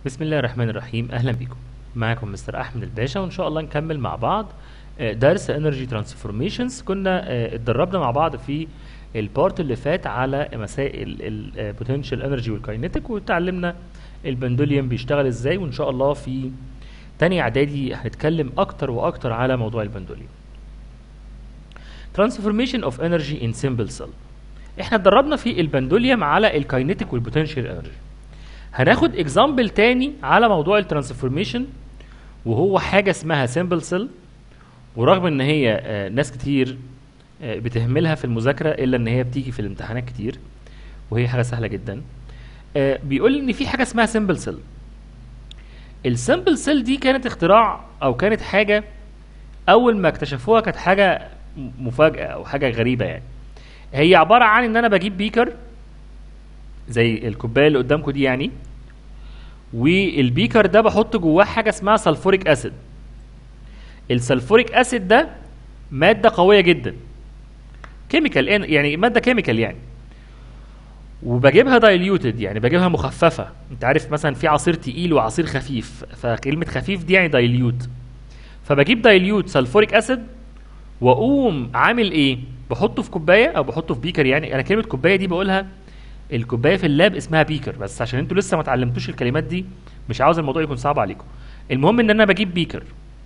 بسم الله الرحمن الرحيم اهلا بكم معاكم مستر احمد الباشا وان شاء الله نكمل مع بعض آه، درس انرجي ترانسفورميشنز كنا آه، اتدربنا مع بعض في البارت اللي فات على مسائل البوتنشال انرجي والكاينيتيك وتعلمنا البندوليوم بيشتغل ازاي وان شاء الله في تاني اعدادي هنتكلم اكتر واكتر على موضوع البندوليوم transformation of energy in simple cell احنا اتدربنا في البندوليوم على الكاينيتيك والبوتنشال انرجي هناخد اكزامبل تاني على موضوع الترانسفورميشن وهو حاجه اسمها سيمبل سيل ورغم ان هي آه، ناس كتير آه، بتهملها في المذاكره الا ان هي بتيجي في الامتحانات كتير وهي حاجه سهله جدا آه، بيقول ان في حاجه اسمها سيمبل سيل السيمبل سيل دي كانت اختراع او كانت حاجه اول ما اكتشفوها كانت حاجه م- مفاجاه او حاجه غريبه يعني هي عباره عن ان انا بجيب بيكر زي الكوبايه اللي قدامكم دي يعني والبيكر ده بحط جواه حاجه اسمها سلفوريك اسيد السلفوريك اسيد ده ماده قويه جدا كيميكال يعني ماده كيميكال يعني وبجيبها دايليوتد يعني بجيبها مخففه انت عارف مثلا في عصير تقيل وعصير خفيف فكلمه خفيف دي يعني دايليوت فبجيب دايليوت سلفوريك اسيد واقوم عامل ايه بحطه في كوبايه او بحطه في بيكر يعني انا كلمه كوبايه دي بقولها الكوبايه في اللاب اسمها بيكر بس عشان انتوا لسه ما اتعلمتوش الكلمات دي مش عاوز الموضوع يكون صعب عليكم المهم ان انا بجيب بيكر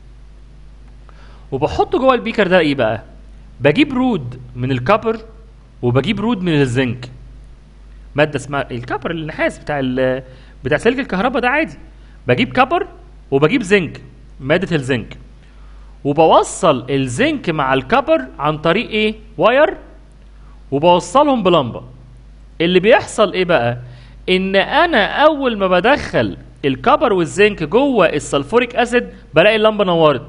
وبحط جوه البيكر ده ايه بقى بجيب رود من الكبر وبجيب رود من الزنك ماده اسمها الكبر النحاس بتاع ال- بتاع سلك الكهرباء ده عادي بجيب كبر وبجيب زنك ماده الزنك وبوصل الزنك مع الكبر عن طريق ايه واير وبوصلهم بلمبه اللي بيحصل ايه بقى ان انا اول ما بدخل الكبر والزنك جوه السلفوريك اسيد بلاقي اللمبه نورت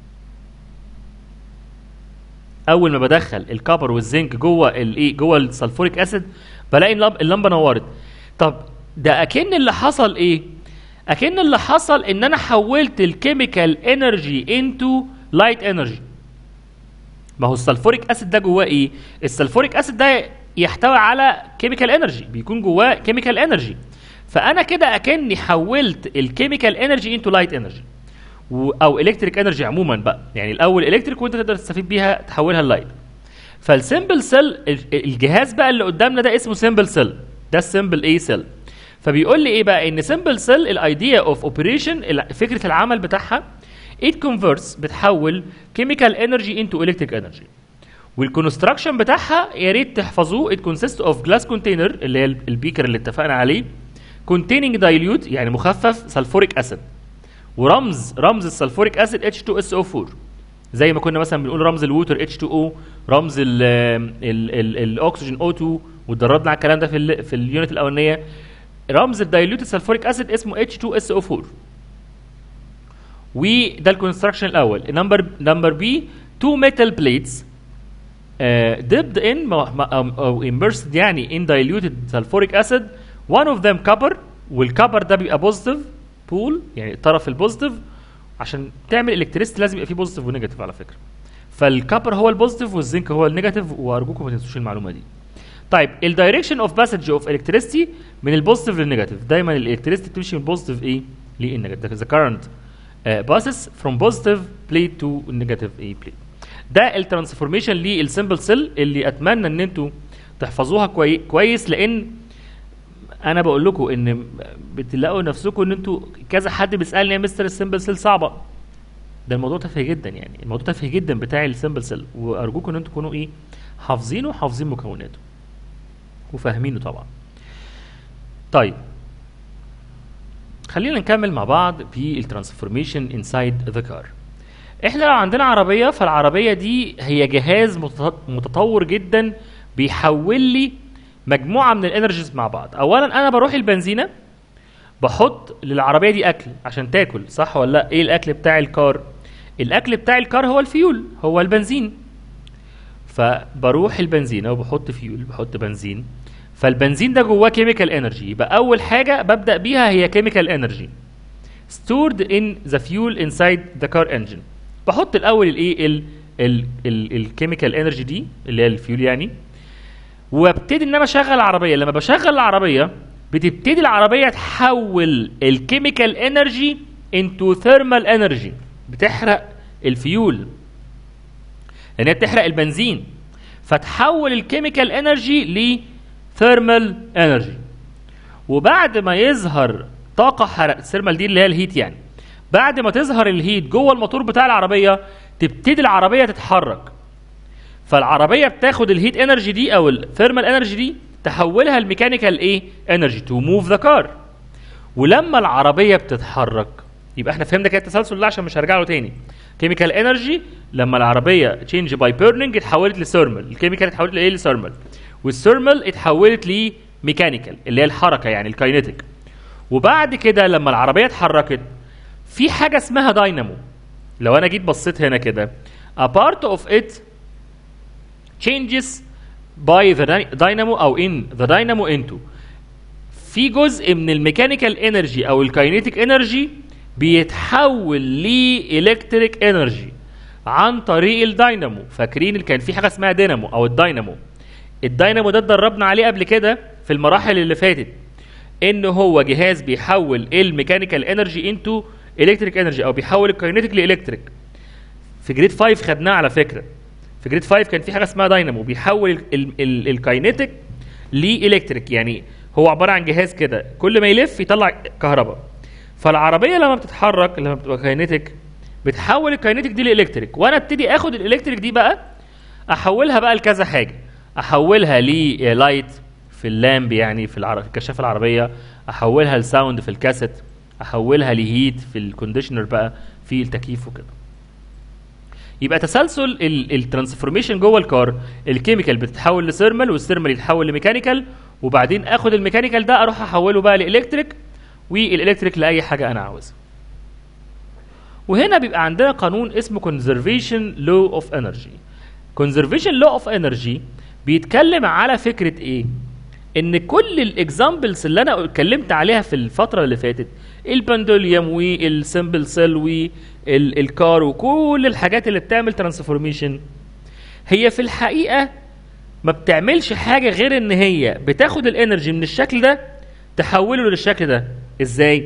اول ما بدخل الكبر والزنك جوه الايه جوه السلفوريك اسيد بلاقي اللمب- اللمبه نورت طب ده اكن اللي حصل ايه اكن اللي حصل ان انا حولت الكيميكال انرجي انتو لايت انرجي ما هو السلفوريك اسيد ده جواه ايه السلفوريك اسيد ده يحتوي على كيميكال انرجي بيكون جواه كيميكال انرجي فانا كده اكني حولت الكيميكال انرجي انتو لايت انرجي او الكتريك انرجي عموما بقى يعني الاول الكتريك وانت تقدر تستفيد بيها تحولها للايت فالسيمبل سيل الجهاز بقى اللي قدامنا ده اسمه سيمبل سيل ده السيمبل اي سيل فبيقول لي ايه بقى ان سيمبل سيل الايديا اوف اوبريشن فكره العمل بتاعها it converts بتحول chemical energy into electric energy والكونستراكشن بتاعها يا ريت تحفظوه it consists of glass container اللي هي البيكر اللي اتفقنا عليه containing dilute يعني مخفف سلفوريك اسيد ورمز رمز السلفوريك اسيد H2SO4 زي ما كنا مثلا بنقول رمز الووتر H2O رمز ال ال ال الاكسجين O2 واتدربنا على الكلام ده في ال في اليونت الاولانيه رمز الدايلوتد سلفوريك اسيد اسمه H2SO4 وده الكونستراكشن الاول نمبر نمبر بي تو ميتال بليتس dipped in او immersed يعني in diluted sulfuric acid one of them copper والكبر ده بيبقى بوزيتيف بول يعني الطرف البوزيتيف عشان تعمل الكتريستي لازم يبقى فيه بوزيتيف ونيجاتيف على فكره فالكبر هو البوزيتيف والزنك هو النيجاتيف وارجوكم ما تنسوش المعلومه دي طيب الدايركشن اوف باسج اوف الكتريستي من البوزيتيف للنيجاتيف دايما الالكتريستي بتمشي من البوزيتيف ايه للنيجاتيف ذا كارنت باسز فروم بوزيتيف بليت تو نيجاتيف ايه بليت ده الترانسفورميشن للسمبل سيل اللي اتمنى ان انتوا تحفظوها كوي كويس لان انا بقول لكم ان بتلاقوا نفسكم ان انتوا كذا حد بيسالني يا مستر السمبل سيل صعبه ده الموضوع تافه جدا يعني الموضوع تافه جدا بتاع السمبل سيل وارجوكم ان انتوا تكونوا ايه حافظينه وحافظين مكوناته وفاهمينه طبعا طيب خلينا نكمل مع بعض في الترانسفورميشن انسايد ذا كار احنا لو عندنا عربيه فالعربيه دي هي جهاز متط- متطور جدا بيحول لي مجموعه من الانرجيز مع بعض اولا انا بروح البنزينه بحط للعربيه دي اكل عشان تاكل صح ولا لا ايه الاكل بتاع الكار الاكل بتاع الكار هو الفيول هو البنزين فبروح البنزينه وبحط فيول بحط بنزين فالبنزين ده جواه كيميكال انرجي يبقى اول حاجه ببدا بيها هي كيميكال انرجي stored in the fuel inside the car engine بحط الاول الايه ال ال ال الكيميكال انرجي دي اللي هي الفيول يعني وابتدي ان انا اشغل العربيه لما بشغل العربيه بتبتدي العربيه تحول الكيميكال انرجي انتو ثيرمال انرجي بتحرق الفيول لان هي بتحرق البنزين فتحول الكيميكال انرجي لثيرمال انرجي وبعد ما يظهر طاقه حرق الثيرمال دي اللي هي الهيت يعني بعد ما تظهر الهيت جوه الموتور بتاع العربيه تبتدي العربيه تتحرك فالعربيه بتاخد الهيت انرجي دي او الثيرمال انرجي دي تحولها الميكانيكال ايه انرجي تو موف ذا كار ولما العربيه بتتحرك يبقى احنا فهمنا كده التسلسل ده عشان مش هرجع له تاني كيميكال انرجي لما العربيه تشينج باي بيرنينج اتحولت لثيرمال الكيميكال اتحولت لايه لثيرمال والثيرمال اتحولت لميكانيكال اللي هي الحركه يعني الكاينيتيك وبعد كده لما العربيه اتحركت في حاجه اسمها داينامو لو انا جيت بصيت هنا كده a part of it changes by the dy- dynamo او in the dynamo into في جزء من الميكانيكال انرجي او الكاينيتيك انرجي بيتحول لالكتريك انرجي عن طريق الداينامو فاكرين اللي كان في حاجه اسمها دينامو او الداينامو الداينامو ده اتدربنا عليه قبل كده في المراحل اللي فاتت ان هو جهاز بيحول الميكانيكال انرجي انتو الكتريك انرجي او بيحول الكاينيتيك لالكتريك في جريد 5 خدناه على فكره في جريد 5 كان في حاجه اسمها داينامو بيحول ال- ال- ال- الكاينيتيك لالكتريك يعني هو عباره عن جهاز كده كل ما يلف يطلع كهرباء فالعربيه لما بتتحرك لما بتبقى كاينيتيك بتحول الكاينيتيك دي لالكتريك وانا ابتدي اخد الالكتريك دي بقى احولها بقى لكذا حاجه احولها للايت في اللامب يعني في العر... في كشاف العربيه احولها لساوند في الكاسيت احولها لهيت في الكونديشنر بقى في التكييف وكده يبقى تسلسل الترانسفورميشن جوه الكار الكيميكال بتتحول لثيرمال والثيرمال يتحول لميكانيكال وبعدين اخد الميكانيكال ده اروح احوله بقى لالكتريك والالكتريك لاي حاجه انا عاوزها وهنا بيبقى عندنا قانون اسمه conservation law of energy conservation law of energy بيتكلم على فكره ايه ان كل الاكزامبلز اللي انا اتكلمت عليها في الفتره اللي فاتت البندوليوم والسمبل سيل والكار وكل الحاجات اللي بتعمل ترانسفورميشن هي في الحقيقه ما بتعملش حاجه غير ان هي بتاخد الانرجي من الشكل ده تحوله للشكل ده ازاي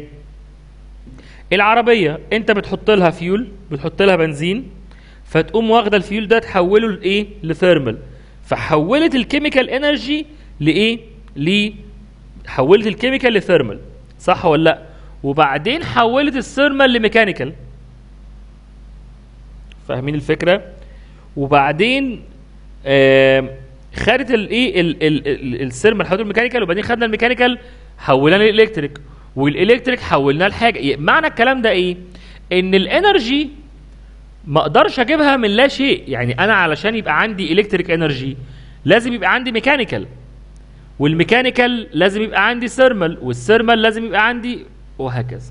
العربيه انت بتحط لها فيول بتحط لها بنزين فتقوم واخده الفيول ده تحوله لايه لثيرمال فحولت الكيميكال انرجي لايه ل حولت الكيميكال لثيرمال صح ولا لا وبعدين حولت الثيرمال لميكانيكال فاهمين الفكره وبعدين آم، خدت الايه ال- ال- ال- الثيرمال حولته الميكانيكال وبعدين خدنا الميكانيكال حولناه للالكتريك والالكتريك حولناه لحاجه معنى الكلام ده ايه ان الانرجي ما اقدرش اجيبها من لا شيء يعني انا علشان يبقى عندي الكتريك انرجي لازم يبقى عندي ميكانيكال والميكانيكال لازم يبقى عندي ثيرمال والثيرمال لازم يبقى عندي وهكذا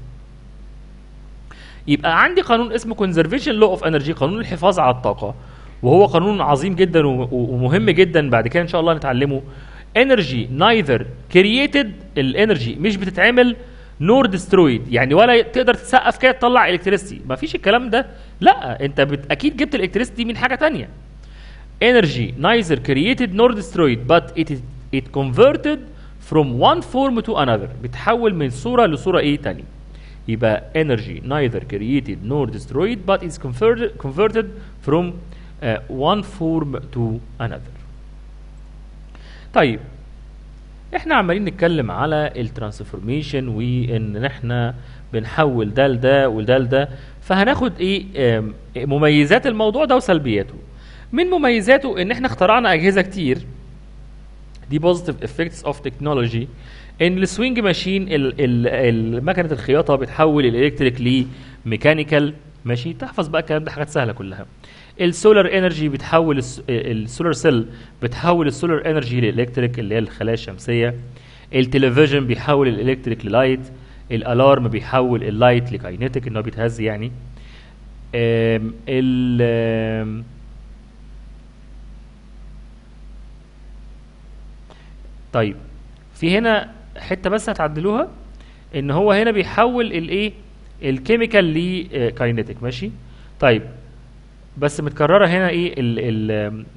يبقى عندي قانون اسمه conservation law of energy قانون الحفاظ على الطاقة وهو قانون عظيم جدا و- و- ومهم جدا بعد كده ان شاء الله نتعلمه energy neither created الانرجي مش بتتعمل nor destroyed يعني ولا تقدر تسقف كده تطلع الكتريستي ما فيش الكلام ده لا انت بت... اكيد جبت الالكتريستي من حاجة تانية energy neither created nor destroyed but it is it converted from one form to another بتحول من صورة لصورة ايه تانية يبقى energy neither created nor destroyed but is converted converted from uh, one form to another طيب احنا عمالين نتكلم على الترانسفورميشن وان احنا بنحول ده لده وده لده فهناخد ايه آم، مميزات الموضوع ده وسلبياته من مميزاته ان احنا اخترعنا اجهزه كتير دي بوزيتيف افكتس اوف تكنولوجي ان السوينج ماشين ال- ال- ال- مكنه الخياطه بتحول الالكتريك لميكانيكال ماشي تحفظ بقى الكلام ده حاجات سهله كلها السولار انرجي بتحول الس- السولار سيل بتحول السولار انرجي للالكتريك اللي هي الخلايا الشمسيه التلفزيون بيحول الالكتريك للايت الالارم بيحول اللايت لكاينيتيك ان هو بيتهز يعني آم، ال آم، طيب في هنا حته بس هتعدلوها ان هو هنا بيحول الايه الكيميكال لكاينيتيك ماشي طيب بس متكرره هنا ايه ال ال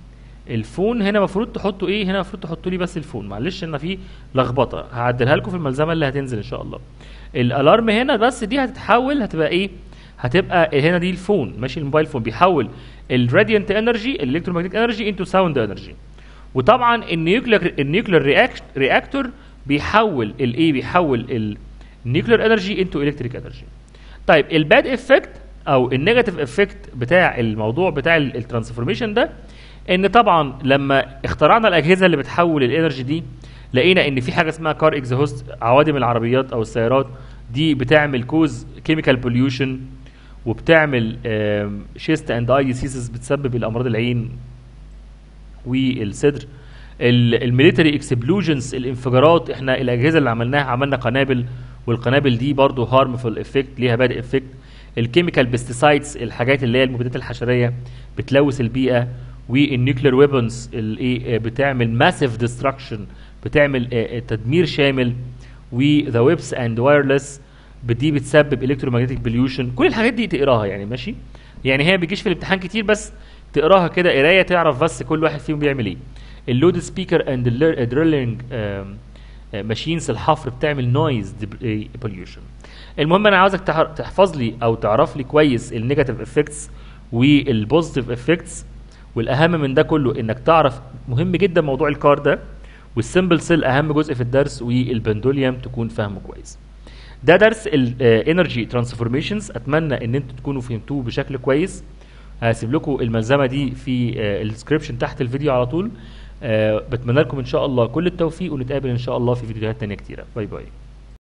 الفون هنا المفروض تحطوا ايه هنا المفروض تحطوا لي بس الفون معلش ان في لخبطه هعدلها لكم في الملزمه اللي هتنزل ان شاء الله الالارم هنا بس دي هتتحول هتبقى ايه هتبقى هنا دي الفون ماشي الموبايل فون بيحول الراديانت انرجي الالكترومagnetic انرجي انتو ساوند انرجي وطبعا النيوكلير النيوكلير رياكتور بيحول الايه بيحول النيوكلير انرجي انتو الكتريك انرجي طيب الباد افكت او النيجاتيف افكت بتاع الموضوع بتاع الترانسفورميشن ده ان طبعا لما اخترعنا الاجهزه اللي بتحول الانرجي دي لقينا ان في حاجه اسمها كار اكزهوست عوادم العربيات او السيارات دي بتعمل كوز كيميكال بوليوشن وبتعمل شيست اند اي ديسيزز بتسبب الامراض العين والصدر الميليتري اكسبلوجنز الانفجارات احنا الاجهزه اللي عملناها عملنا قنابل والقنابل دي برضو هارمفul افكت ليها باد افكت الكيميكال بيستيسايدز الحاجات اللي هي المبيدات الحشريه بتلوث البيئه والنيوكلير ويبنز الايه بتعمل ماسيف ديستركشن بتعمل آه، تدمير شامل وذا ويبس اند وايرلس دي بتسبب الكترومagnetic بوليوشن كل الحاجات دي تقراها يعني ماشي يعني هي ما بيجيش في الامتحان كتير بس تقراها كده قرايه تعرف بس كل واحد فيهم بيعمل ايه اللود سبيكر اند دريلينج ماشينز الحفر بتعمل نويز بوليوشن المهم انا عاوزك تح- تحفظ لي او تعرف لي كويس النيجاتيف افكتس والبوزيتيف افكتس والاهم من ده كله انك تعرف مهم جدا موضوع الكار ده والسمبل سيل اهم جزء في الدرس والبندوليوم تكون فاهمه كويس ده درس الانرجي ترانسفورميشنز اتمنى ان انتوا تكونوا فهمتوه بشكل كويس هسيب لكم الملزمه دي في الديسكربشن تحت الفيديو على طول آه، بتمنى لكم ان شاء الله كل التوفيق ونتقابل ان شاء الله في فيديوهات تانية كتيره باي باي